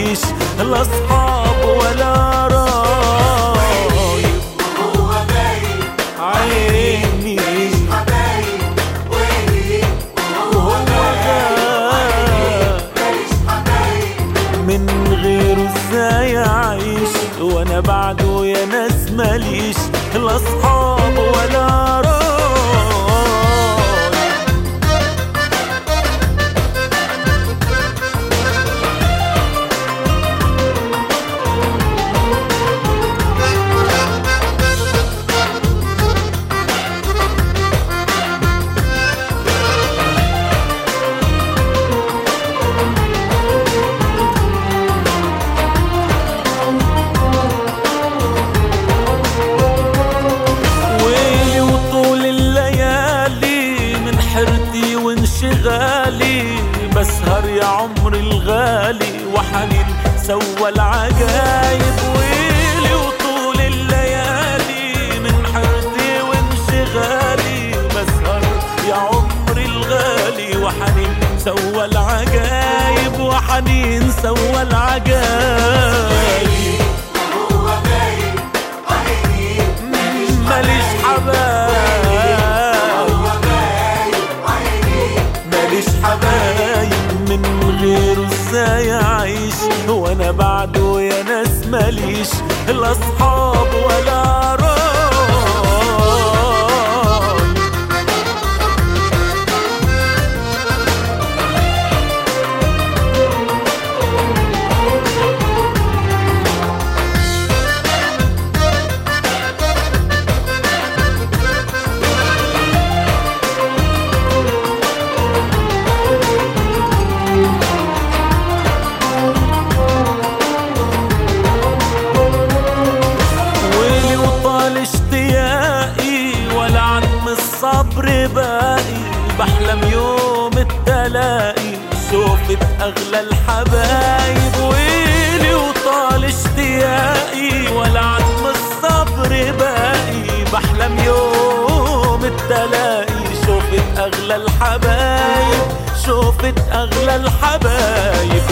ماليش لا اصحاب ولا رايب هو باين عيني حبايب ويلي وهو غاب ماليش حبايب من غيره ازاي اعيش وانا بعده يا ناس ماليش لا اصحاب ولا راي ويلي وطول الليالي من حرتي وانشغالي بسهر يا عمري الغالي وحنين سوى العجايب ويلي وطول الليالي من حرتي وانشغالي بسهر يا عمري الغالي وحنين سوى العجايب وحنين سوى العجايب هو باين عيني ماليش حبايب هو باين عيني ماليش حبايب من غيره ازاي اعيش وانا بعده يا ناس ماليش لا اصحاب ولا راي ويلي وطال اشتياقي ولا عم الصبر باقي بحلم يوم التلاقي شوفت اغلى الحبايب ويلي وطال اشتياقي ولا عم الصبر باقي بحلم يوم التلاقي شوفت اغلى الحبايب شوفت اغلى الحبايب